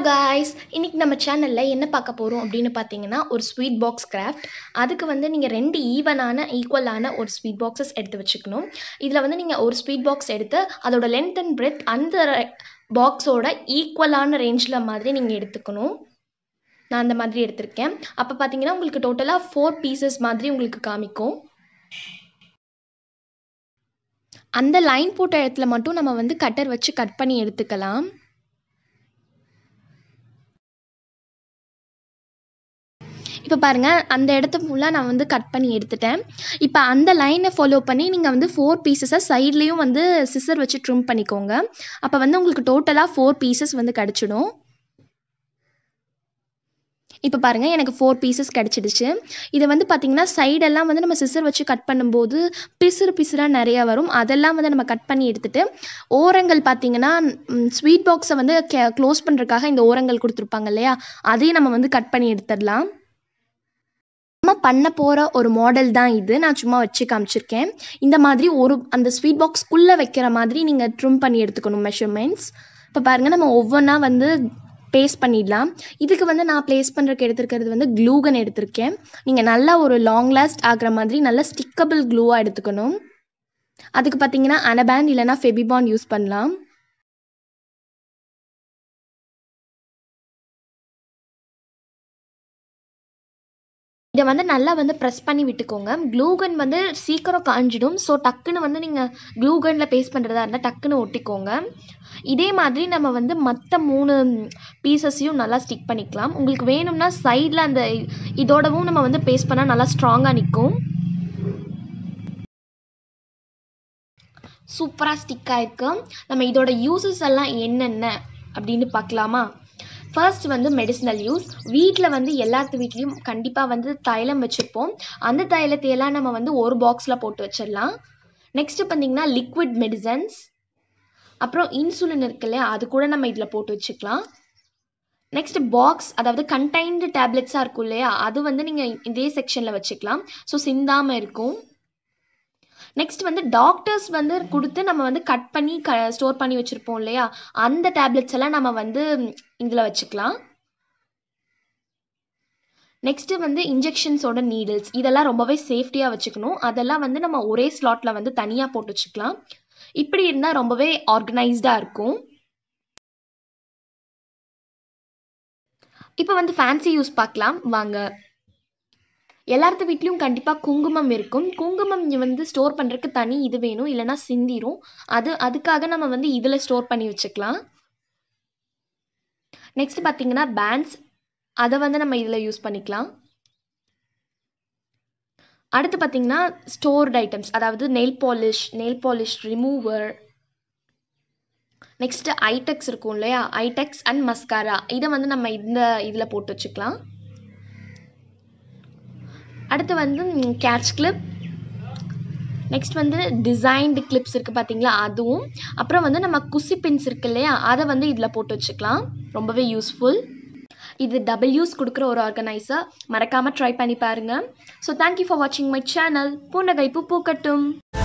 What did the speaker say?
guys இன்னைக்கு நம்ம சேனலில் என்ன பார்க்க போகிறோம் அப்படின்னு பார்த்தீங்கன்னா ஒரு ஸ்வீட் பாக்ஸ் கிராஃப்ட் அதுக்கு வந்து நீங்கள் ரெண்டு ஈவனான ஈக்குவலான ஒரு ஸ்வீட் பாக்ஸஸ் எடுத்து வச்சுக்கணும் இதில் வந்து நீங்கள் ஒரு ஸ்வீட் பாக்ஸ் எடுத்து அதோட லென்த் அண்ட் பிரெத் அந்த பாக்ஸோட ஈக்குவலான ரேஞ்சில் மாதிரி நீங்கள் எடுத்துக்கணும் நான் அந்த மாதிரி எடுத்திருக்கேன் அப்போ பார்த்தீங்கன்னா உங்களுக்கு டோட்டலாக ஃபோர் பீசஸ் மாதிரி உங்களுக்கு காமிக்கும் அந்த லைன் போட்ட இடத்துல மட்டும் நம்ம வந்து கட்டர் வச்சு கட் பண்ணி எடுத்துக்கலாம் இப்போ பாருங்கள் அந்த இடத்த ஃபுல்லாக நான் வந்து கட் பண்ணி எடுத்துட்டேன் இப்போ அந்த லைனை ஃபாலோ பண்ணி நீங்கள் வந்து ஃபோர் பீசஸை சைட்லேயும் வந்து சிசர் வச்சு ட்ரிம் பண்ணிக்கோங்க அப்போ வந்து உங்களுக்கு டோட்டலாக ஃபோர் பீசஸ் வந்து கிடச்சிடும் இப்போ பாருங்கள் எனக்கு ஃபோர் பீசஸ் கிடச்சிடுச்சு இதை வந்து பார்த்திங்கன்னா சைடெல்லாம் வந்து நம்ம சிசர் வச்சு கட் பண்ணும்போது பிசுறு பிசுறாக நிறையா வரும் அதெல்லாம் வந்து நம்ம கட் பண்ணி எடுத்துகிட்டு ஓரங்கள் பார்த்திங்கன்னா ஸ்வீட் பாக்ஸை வந்து கே க்ளோஸ் பண்ணுறதுக்காக இந்த ஓரங்கள் கொடுத்துருப்பாங்க இல்லையா அதையும் நம்ம வந்து கட் பண்ணி எடுத்துடலாம் நம்ம பண்ண போகிற ஒரு மாடல் தான் இது நான் சும்மா வச்சு காமிச்சிருக்கேன் இந்த மாதிரி ஒரு அந்த ஸ்வீட் பாக்ஸ்க்குள்ளே வைக்கிற மாதிரி நீங்கள் ட்ரிம் பண்ணி எடுத்துக்கணும் மெஷர்மெண்ட்ஸ் இப்போ பாருங்கள் நம்ம ஒவ்வொன்றா வந்து பேஸ்ட் பண்ணிடலாம் இதுக்கு வந்து நான் ப்ளேஸ் பண்ணுறதுக்கு எடுத்துருக்கிறது வந்து க்ளூகன் எடுத்திருக்கேன் நீங்கள் நல்லா ஒரு லாங் லாஸ்ட் ஆகிற மாதிரி நல்லா ஸ்டிக்கபிள் க்ளூவாக எடுத்துக்கணும் அதுக்கு பார்த்தீங்கன்னா அனபேண்ட் இல்லைனா ஃபெபிபான் யூஸ் பண்ணலாம் இதை வந்து நல்லா வந்து ப்ரெஸ் பண்ணி விட்டுக்கோங்க க்ளூகன் வந்து சீக்கிரம் காஞ்சிடும் ஸோ டக்குன்னு வந்து நீங்கள் க்ளூகனில் பேஸ்ட் பண்ணுறதா இருந்தால் டக்குன்னு ஒட்டிக்கோங்க இதே மாதிரி நம்ம வந்து மற்ற மூணு பீசஸையும் நல்லா ஸ்டிக் பண்ணிக்கலாம் உங்களுக்கு வேணும்னா சைடில் அந்த இதோடவும் நம்ம வந்து பேஸ்ட் பண்ணால் நல்லா ஸ்ட்ராங்காக நிற்கும் சூப்பராக ஸ்டிக் ஆகிருக்கு நம்ம இதோட யூசஸ் எல்லாம் என்னென்ன அப்படின்னு பார்க்கலாமா ஃபர்ஸ்ட் வந்து மெடிசினல் யூஸ் வீட்டில் வந்து எல்லாத்து வீட்லேயும் கண்டிப்பாக வந்து தைலம் வச்சுருப்போம் அந்த தைலத்தையெல்லாம் நம்ம வந்து ஒரு பாக்ஸில் போட்டு வச்சிடலாம் நெக்ஸ்ட்டு பார்த்தீங்கன்னா லிக்விட் மெடிசன்ஸ் அப்புறம் இன்சுலின் இருக்கு இல்லையா அது கூட நம்ம இதில் போட்டு வச்சுக்கலாம் நெக்ஸ்ட் பாக்ஸ் அதாவது கண்டைன்டு டேப்லெட்ஸாக இருக்கும் இல்லையா அது வந்து நீங்கள் இதே செக்ஷனில் வச்சுக்கலாம் ஸோ சிந்தாமல் இருக்கும் நெக்ஸ்ட் வந்து டாக்டர்ஸ் வந்து கொடுத்து நம்ம வந்து கட் பண்ணி க ஸ்டோர் பண்ணி வச்சுருப்போம் இல்லையா அந்த டேப்லெட்ஸ் எல்லாம் நம்ம வந்து இதில் வச்சுக்கலாம் நெக்ஸ்ட்டு வந்து இன்ஜெக்ஷன்ஸோட நீடில்ஸ் இதெல்லாம் ரொம்பவே சேஃப்டியாக வச்சுக்கணும் அதெல்லாம் வந்து நம்ம ஒரே ஸ்லாட்டில் வந்து தனியாக போட்டு வச்சுக்கலாம் இப்படி இருந்தால் ரொம்பவே ஆர்கனைஸ்டாக இருக்கும் இப்போ வந்து ஃபேன்சி யூஸ் பார்க்கலாம் வாங்க எல்லார்த்து வீட்லேயும் கண்டிப்பாக குங்குமம் இருக்கும் குங்குமம் வந்து ஸ்டோர் பண்ணுறதுக்கு தனி இது வேணும் இல்லைனா சிந்திரும் அது அதுக்காக நம்ம வந்து இதில் ஸ்டோர் பண்ணி வச்சுக்கலாம் நெக்ஸ்ட் பார்த்தீங்கன்னா பேண்ட்ஸ் அதை வந்து நம்ம இதில் யூஸ் பண்ணிக்கலாம் அடுத்து பார்த்தீங்கன்னா ஸ்டோர்ட் ஐட்டம்ஸ் அதாவது nail polish nail polish remover next Eyetex இருக்கும் இல்லையா ஐடெக்ஸ் அண்ட் மஸ்காரா இதை வந்து நம்ம இந்த இதில் போட்டு வச்சுக்கலாம் அடுத்து வந்து கேட்ச் கிளிப் நெக்ஸ்ட் வந்து டிசைன்டு கிளிப்ஸ் இருக்குது பார்த்தீங்களா அதுவும் அப்புறம் வந்து நம்ம குசி பின்ஸ் இருக்கு இல்லையா அதை வந்து இதில் போட்டு வச்சுக்கலாம் ரொம்பவே யூஸ்ஃபுல் இது டபுள் யூஸ் கொடுக்குற ஒரு ஆர்கனைசர் மறக்காமல் ட்ரை பண்ணி பாருங்கள் ஸோ தேங்க்யூ ஃபார் வாட்சிங் மை சேனல் பூனகை பூ பூக்கட்டும்